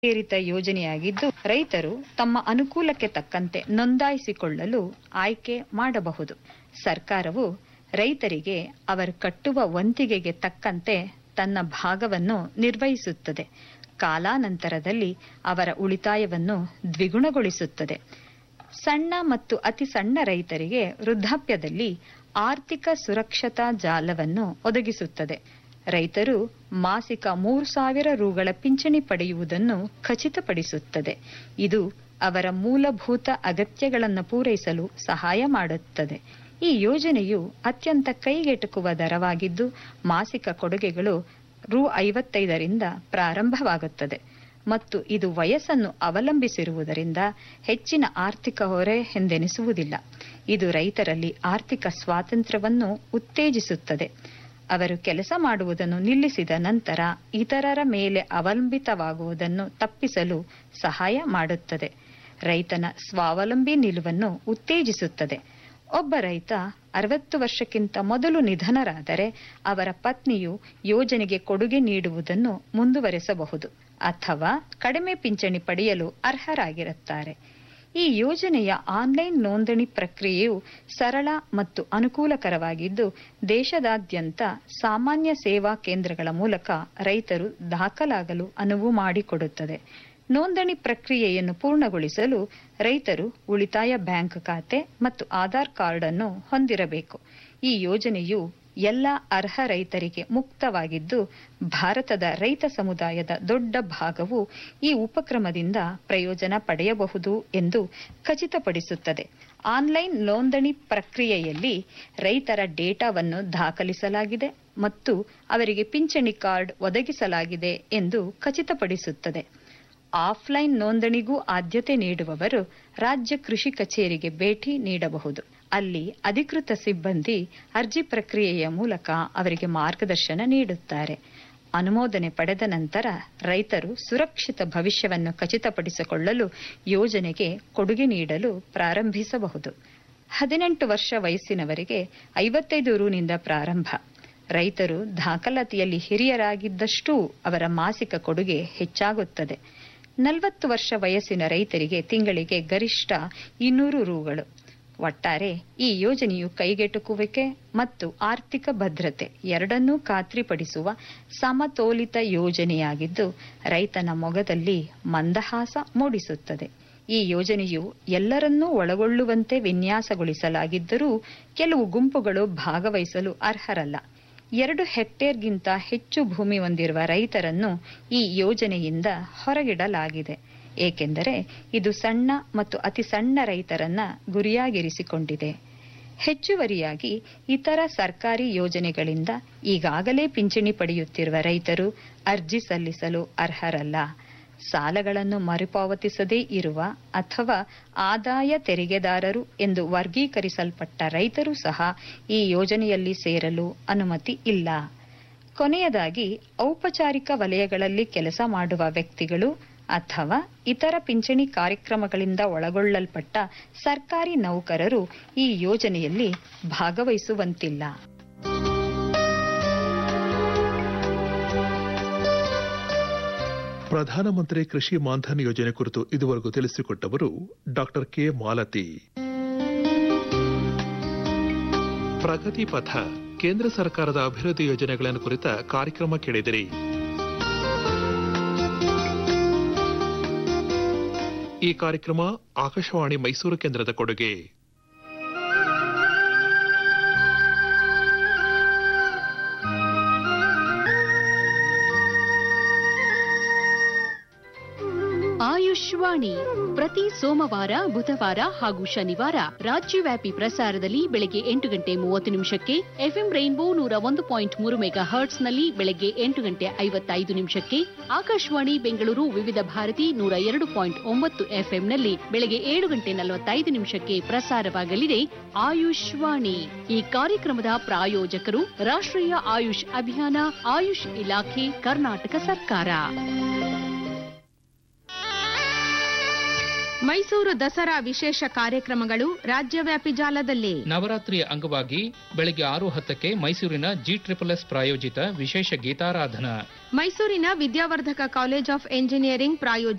ಪ್ರೇರಿತ ಯೋಜನೆಯಾಗಿದ್ದು ರೈತರು ತಮ್ಮ ಅನುಕೂಲಕ್ಕೆ ತಕ್ಕಂತೆ ನೋಂದಾಯಿಸಿಕೊಳ್ಳಲು ಆಯ್ಕೆ ಮಾಡಬಹುದು ಸರ್ಕಾರವು ರೈತರಿಗೆ ಅವರು ಕಟ್ಟುವ ವಂತಿಗೆಗೆ ತಕ್ಕಂತೆ ತನ್ನ ಭಾಗವನ್ನು ನಿರ್ವಹಿಸುತ್ತದೆ ಕಾಲಾನಂತರದಲ್ಲಿ ಅವರ ಉಳಿತಾಯವನ್ನು ದ್ವಿಗುಣಗೊಳಿಸುತ್ತದೆ ಸಣ್ಣ ಮತ್ತು ಅತಿ ಸಣ್ಣ ರೈತರಿಗೆ ವೃದ್ಧಾಪ್ಯದಲ್ಲಿ ಆರ್ಥಿಕ ಸುರಕ್ಷತಾ ಜಾಲವನ್ನು ಒದಗಿಸುತ್ತದೆ ರೈತರು ಮಾಸಿಕ ಮೂರು ಸಾವಿರ ರುಗಳ ಪಿಂಚಣಿ ಪಡೆಯುವುದನ್ನು ಖಚಿತಪಡಿಸುತ್ತದೆ ಇದು ಅವರ ಮೂಲಭೂತ ಅಗತ್ಯಗಳನ್ನು ಪೂರೈಸಲು ಸಹಾಯ ಮಾಡುತ್ತದೆ ಈ ಯೋಜನೆಯು ಅತ್ಯಂತ ಕೈಗೆಟುಕುವ ದರವಾಗಿದ್ದು ಮಾಸಿಕ ಕೊಡುಗೆಗಳು ರು ಐವತ್ತೈದರಿಂದ ಪ್ರಾರಂಭವಾಗುತ್ತದೆ ಮತ್ತು ಇದು ವಯಸ್ಸನ್ನು ಅವಲಂಬಿಸಿರುವುದರಿಂದ ಹೆಚ್ಚಿನ ಆರ್ಥಿಕ ಹೊರೆ ಎಂದೆನಿಸುವುದಿಲ್ಲ ಇದು ರೈತರಲ್ಲಿ ಆರ್ಥಿಕ ಸ್ವಾತಂತ್ರ್ಯವನ್ನು ಉತ್ತೇಜಿಸುತ್ತದೆ ಅವರು ಕೆಲಸ ಮಾಡುವುದನ್ನು ನಿಲ್ಲಿಸಿದ ನಂತರ ಇತರರ ಮೇಲೆ ಅವಲಂಬಿತವಾಗುವುದನ್ನು ತಪ್ಪಿಸಲು ಸಹಾಯ ಮಾಡುತ್ತದೆ ರೈತನ ಸ್ವಾವಲಂಬಿ ನಿಲುವನ್ನು ಉತ್ತೇಜಿಸುತ್ತದೆ ಒಬ್ಬ ರೈತ ಅರವತ್ತು ವರ್ಷಕ್ಕಿಂತ ಮೊದಲು ನಿಧನರಾದರೆ ಅವರ ಪತ್ನಿಯು ಯೋಜನೆಗೆ ಕೊಡುಗೆ ನೀಡುವುದನ್ನು ಮುಂದುವರೆಸಬಹುದು ಅಥವಾ ಕಡಿಮೆ ಪಿಂಚಣಿ ಪಡೆಯಲು ಅರ್ಹರಾಗಿರುತ್ತಾರೆ ಈ ಯೋಜನೆಯ ಆನ್ಲೈನ್ ನೋಂದಣಿ ಪ್ರಕ್ರಿಯೆಯು ಸರಳ ಮತ್ತು ಅನುಕೂಲಕರವಾಗಿದ್ದು ದೇಶದಾದ್ಯಂತ ಸಾಮಾನ್ಯ ಸೇವಾ ಕೇಂದ್ರಗಳ ಮೂಲಕ ರೈತರು ದಾಖಲಾಗಲು ಅನುವು ಮಾಡಿಕೊಡುತ್ತದೆ ನೋಂದಣಿ ಪ್ರಕ್ರಿಯೆಯನ್ನು ಪೂರ್ಣಗೊಳಿಸಲು ರೈತರು ಉಳಿತಾಯ ಬ್ಯಾಂಕ್ ಖಾತೆ ಮತ್ತು ಆಧಾರ್ ಕಾರ್ಡ್ ಅನ್ನು ಹೊಂದಿರಬೇಕು ಈ ಯೋಜನೆಯು ಎಲ್ಲ ಅರ್ಹ ರೈತರಿಗೆ ಮುಕ್ತವಾಗಿದ್ದು ಭಾರತದ ರೈತ ಸಮುದಾಯದ ದೊಡ್ಡ ಭಾಗವು ಈ ಉಪಕ್ರಮದಿಂದ ಪ್ರಯೋಜನ ಪಡೆಯಬಹುದು ಎಂದು ಖಚಿತಪಡಿಸುತ್ತದೆ ಆನ್ಲೈನ್ ನೋಂದಣಿ ಪ್ರಕ್ರಿಯೆಯಲ್ಲಿ ರೈತರ ಡೇಟಾವನ್ನು ದಾಖಲಿಸಲಾಗಿದೆ ಮತ್ತು ಅವರಿಗೆ ಪಿಂಚಣಿ ಕಾರ್ಡ್ ಒದಗಿಸಲಾಗಿದೆ ಎಂದು ಖಚಿತಪಡಿಸುತ್ತದೆ ಆಫ್ಲೈನ್ ನೋಂದಣಿಗೂ ಆದ್ಯತೆ ನೀಡುವವರು ರಾಜ್ಯ ಕೃಷಿ ಕಚೇರಿಗೆ ಭೇಟಿ ನೀಡಬಹುದು ಅಲ್ಲಿ ಅಧಿಕೃತ ಸಿಬ್ಬಂದಿ ಅರ್ಜಿ ಪ್ರಕ್ರಿಯೆಯ ಮೂಲಕ ಅವರಿಗೆ ಮಾರ್ಗದರ್ಶನ ನೀಡುತ್ತಾರೆ ಅನುಮೋದನೆ ಪಡೆದ ನಂತರ ರೈತರು ಸುರಕ್ಷಿತ ಭವಿಷ್ಯವನ್ನು ಖಚಿತಪಡಿಸಿಕೊಳ್ಳಲು ಯೋಜನೆಗೆ ಕೊಡುಗೆ ನೀಡಲು ಪ್ರಾರಂಭಿಸಬಹುದು ಹದಿನೆಂಟು ವರ್ಷ ವಯಸ್ಸಿನವರಿಗೆ ಐವತ್ತೈದು ರುನಿಂದ ಪ್ರಾರಂಭ ರೈತರು ದಾಖಲಾತಿಯಲ್ಲಿ ಹಿರಿಯರಾಗಿದ್ದಷ್ಟೂ ಅವರ ಮಾಸಿಕ ಕೊಡುಗೆ ಹೆಚ್ಚಾಗುತ್ತದೆ ನಲವತ್ತು ವರ್ಷ ವಯಸ್ಸಿನ ರೈತರಿಗೆ ತಿಂಗಳಿಗೆ ಗರಿಷ್ಠ ಇನ್ನೂರು ರುಗಳು ಒಟ್ಟಾರೆ ಈ ಯೋಜನೆಯು ಕೈಗೆಟುಕುವಿಕೆ ಮತ್ತು ಆರ್ಥಿಕ ಭದ್ರತೆ ಎರಡನ್ನೂ ಖಾತ್ರಿಪಡಿಸುವ ಸಮತೋಲಿತ ಯೋಜನೆಯಾಗಿದ್ದು ರೈತನ ಮೊಗದಲ್ಲಿ ಮಂದಹಾಸ ಮೂಡಿಸುತ್ತದೆ ಈ ಯೋಜನೆಯು ಎಲ್ಲರನ್ನೂ ಒಳಗೊಳ್ಳುವಂತೆ ವಿನ್ಯಾಸಗೊಳಿಸಲಾಗಿದ್ದರೂ ಕೆಲವು ಗುಂಪುಗಳು ಭಾಗವಹಿಸಲು ಅರ್ಹರಲ್ಲ ಎರಡು ಹೆಕ್ಟೇರ್ಗಿಂತ ಹೆಚ್ಚು ಭೂಮಿ ಹೊಂದಿರುವ ರೈತರನ್ನು ಈ ಯೋಜನೆಯಿಂದ ಹೊರಗಿಡಲಾಗಿದೆ ಏಕೆಂದರೆ ಇದು ಸಣ್ಣ ಮತ್ತು ಅತಿ ಸಣ್ಣ ರೈತರನ್ನ ಗುರಿಯಾಗಿರಿಸಿಕೊಂಡಿದೆ ಹೆಚ್ಚುವರಿಯಾಗಿ ಇತರ ಸರ್ಕಾರಿ ಯೋಜನೆಗಳಿಂದ ಈಗಾಗಲೇ ಪಿಂಚಣಿ ಪಡೆಯುತ್ತಿರುವ ರೈತರು ಅರ್ಜಿ ಸಲ್ಲಿಸಲು ಅರ್ಹರಲ್ಲ ಸಾಲಗಳನ್ನು ಮರುಪಾವತಿಸದೇ ಇರುವ ಅಥವಾ ಆದಾಯ ತೆರಿಗೆದಾರರು ಎಂದು ವರ್ಗೀಕರಿಸಲ್ಪಟ್ಟ ರೈತರು ಸಹ ಈ ಯೋಜನೆಯಲ್ಲಿ ಸೇರಲು ಅನುಮತಿ ಇಲ್ಲ ಕೊನೆಯದಾಗಿ ಔಪಚಾರಿಕ ವಲಯಗಳಲ್ಲಿ ಕೆಲಸ ಮಾಡುವ ವ್ಯಕ್ತಿಗಳು ಅಥವಾ ಇತರ ಪಿಂಚಣಿ ಕಾರ್ಯಕ್ರಮಗಳಿಂದ ಒಳಗೊಳ್ಳಲ್ಪಟ್ಟ ಸರ್ಕಾರಿ ನೌಕರರು ಈ ಯೋಜನೆಯಲ್ಲಿ ಭಾಗವಹಿಸುವಂತಿಲ್ಲ ಪ್ರಧಾನಮಂತ್ರಿ ಕೃಷಿ ಮಾನ್ಧನ್ ಯೋಜನೆ ಕುರಿತು ಇದುವರೆಗೂ ತಿಳಿಸಿಕೊಟ್ಟವರು ಡಾಕ್ಟರ್ ಕೆ ಮಾಲತಿ ಪ್ರಗತಿ ಪಥ ಕೇಂದ್ರ ಸರ್ಕಾರದ ಅಭಿವೃದ್ಧಿ ಯೋಜನೆಗಳನ್ನು ಕುರಿತ ಕಾರ್ಯಕ್ರಮ ಕೇಳಿದಿರಿ ಈ ಕಾರ್ಯಕ್ರಮ ಆಕಾಶವಾಣಿ ಮೈಸೂರು ಕೇಂದ್ರದ ಕೊಡುಗೆ ಆಯುಷ್ವಾಣಿ ಪ್ರತಿ ಸೋಮವಾರ ಬುಧವಾರ ಹಾಗೂ ಶನಿವಾರ ರಾಜ್ಯವ್ಯಾಪಿ ಪ್ರಸಾರದಲ್ಲಿ ಬೆಳಗ್ಗೆ ಎಂಟು ಗಂಟೆ ಮೂವತ್ತು ನಿಮಿಷಕ್ಕೆ ಎಫ್ಎಂ ರೈನ್ಬೋ ನೂರ ಒಂದು ಪಾಯಿಂಟ್ ಮೂರು ಮೆಗಾ ಹರ್ಟ್ಸ್ನಲ್ಲಿ ಬೆಳಗ್ಗೆ ಎಂಟು ಗಂಟೆ ಐವತ್ತೈದು ನಿಮಿಷಕ್ಕೆ ಆಕಾಶವಾಣಿ ಬೆಂಗಳೂರು ವಿವಿಧ ಭಾರತಿ ನೂರ ಎರಡು ಪಾಯಿಂಟ್ ಒಂಬತ್ತು ಎಫ್ಎಂನಲ್ಲಿ ಬೆಳಗ್ಗೆ ಏಳು ಗಂಟೆ ನಲವತ್ತೈದು ನಿಮಿಷಕ್ಕೆ ಪ್ರಸಾರವಾಗಲಿದೆ ಆಯುಷ್ವಾಣಿ ಈ ಕಾರ್ಯಕ್ರಮದ ಪ್ರಾಯೋಜಕರು ರಾಷ್ಟ್ರೀಯ ಆಯುಷ್ ಅಭಿಯಾನ ಆಯುಷ್ ಇಲಾಖೆ ಕರ್ನಾಟಕ ಸರ್ಕಾರ ಮೈಸೂರು ದಸರಾ ವಿಶೇಷ ಕಾರ್ಯಕ್ರಮಗಳು ರಾಜ್ಯವ್ಯಾಪಿ ಜಾಲದಲ್ಲಿ ನವರಾತ್ರಿಯ ಅಂಗವಾಗಿ ಬೆಳಗ್ಗೆ ಆರು ಹತ್ತಕ್ಕೆ ಮೈಸೂರಿನ ಜಿ ಟ್ರಿಪಲ್ ಎಸ್ ಪ್ರಾಯೋಜಿತ ವಿಶೇಷ ಗೀತಾರಾಧನಾ ಮೈಸೂರಿನ ವಿದ್ಯಾವರ್ಧಕ ಕಾಲೇಜ್ ಆಫ್ ಎಂಜಿನಿಯರಿಂಗ್ ಪ್ರಾಯೋಜಿತ